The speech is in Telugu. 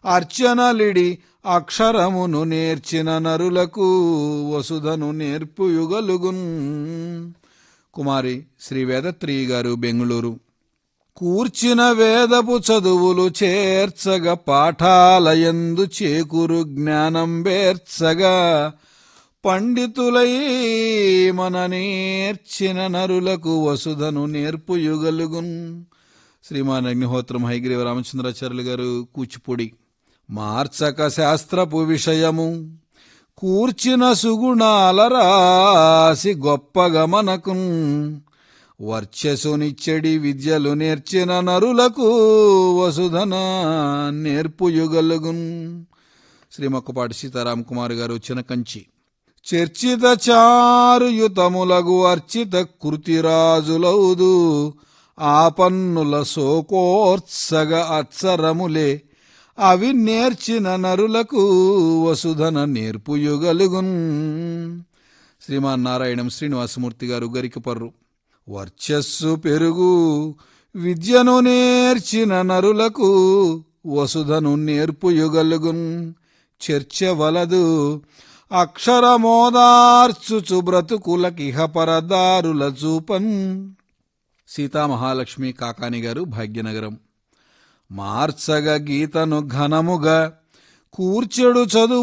అర్చనలిడి అక్షరమును నేర్చిన నరులకు వసుధను నేర్పుయుగలుగున్ కుమారి శ్రీ వేదత్రి గారు బెంగుళూరు కూర్చిన వేదపు చదువులు చేర్చగ పాఠాలయందు చేకూరు జ్ఞానం బేర్చగా పండితులై మన నేర్చిన నరులకు వసుధను నేర్పుయుగలుగున్ శ్రీమాన్ అగ్నిహోత్రం హైగ్రీవ రామచంద్రాచార్యులు గారు కూచిపూడి మార్చక శాస్త్రపు విషయము కూర్చిన సుగుణాల రాసి గొప్పగా మనకున్ వర్చసునిచ్చడి విద్యలు నేర్చిన నరులకు వసుధన నేర్పుయుగలుగున్ శ్రీ మొక్కపాటి సీతారాం కుమార్ గారు చినకంచి చర్చిత చారుయుతములగు అర్చిత కృతిరాజులౌదు ఆపన్నుల సోకోర్త్సగ అత్సరములే అవి నేర్చిన నరులకు వసుధన నేర్పుయుగలుగున్ శ్రీమాన్ నారాయణం శ్రీనివాసమూర్తి గారు గరికపర్రు వర్చస్సు పెరుగు విద్యను నేర్చిన నరులకు వసుధను నేర్పుయుగలుగున్ చర్చ వలదు అక్షరమోదార్చుచు బ్రతుకులకిహ పరదారుల చూపన్ సీతామహాలక్ష్మి కాకాని గారు భాగ్యనగరం మార్చగ గీతను ఘనముగా కూర్చెడు చదువు